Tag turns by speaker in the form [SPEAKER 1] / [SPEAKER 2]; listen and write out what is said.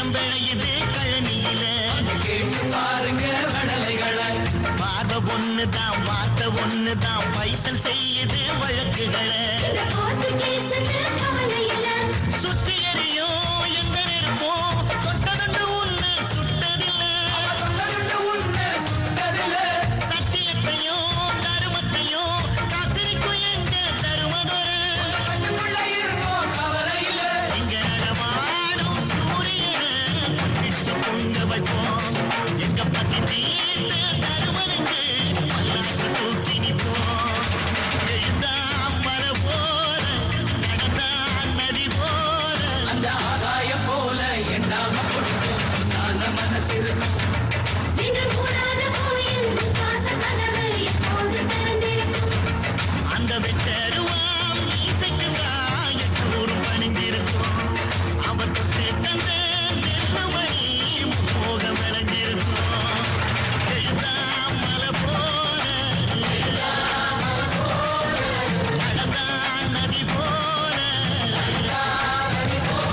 [SPEAKER 1] பயிரும் விளையுது கழனியில
[SPEAKER 2] கேட்டு பாருங்க கடலைகளை
[SPEAKER 1] பார்வை ஒண்ணுதான் வார்த்தை ஒண்ணுதான் பைசல் செய்யுது வழக்குகளை
[SPEAKER 3] இந்த கோர்ட்டு கேஸுக்கு கவலை இல்ல
[SPEAKER 1] சுற்றி எறியும் எங்க நெருப்போம் தொட்டதுண்டு உன்னை சுட்டதில்லை
[SPEAKER 2] தொண்டகிட்ட உன்னை சுட்டதில்லை
[SPEAKER 1] சத்தியத்தையும் தருமத்தையும் காத்திருக்கும் எங்க தருமதொரு
[SPEAKER 2] கண்ணுக்குள்ள இருந்தோம் கவலையில
[SPEAKER 1] இங்க நடமாடும் சூரியனை முன்னிட்டு பொங்க வைப்போம் எங்க பசி தீர்த்து